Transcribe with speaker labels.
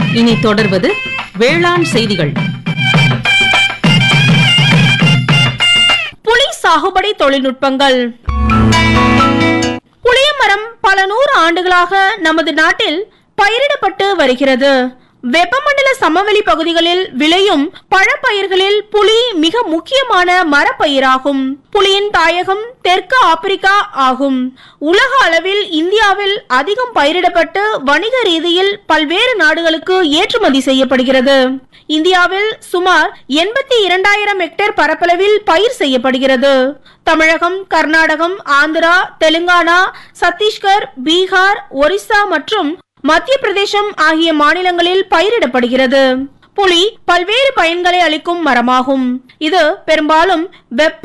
Speaker 1: இனி தொடர்வது வேளாண் செய்திகள்
Speaker 2: புலி சாகுபடி தொழில்நுட்பங்கள் புளியமரம் பல நூறு ஆண்டுகளாக நமது நாட்டில் பயிரிடப்பட்டு வருகிறது வெப்பமண்டல சமவெளி பகுதிகளில் விளையும் பழப்பயிர்களில் புலி மிக முக்கியமான மரப்பயிராகும் புலியின் தாயகம் தெற்கு ஆப்பிரிக்கா ஆகும் உலக அளவில் இந்தியாவில் அதிகம் பயிரிடப்பட்டு வணிக ரீதியில் பல்வேறு நாடுகளுக்கு ஏற்றுமதி செய்யப்படுகிறது இந்தியாவில் சுமார் எண்பத்தி இரண்டாயிரம் ஹெக்டேர் பரப்பளவில் பயிர் செய்யப்படுகிறது தமிழகம் கர்நாடகம் ஆந்திரா தெலுங்கானா சத்தீஸ்கர் பீகார் ஒரிசா மற்றும் மத்திய பிரதேசம் ஆகிய மாநிலங்களில் பயிரிடப்படுகிறது புலி பல்வேறு பயன்களை அளிக்கும் மரமாகும் இது பெரும்பாலும் வெப்ப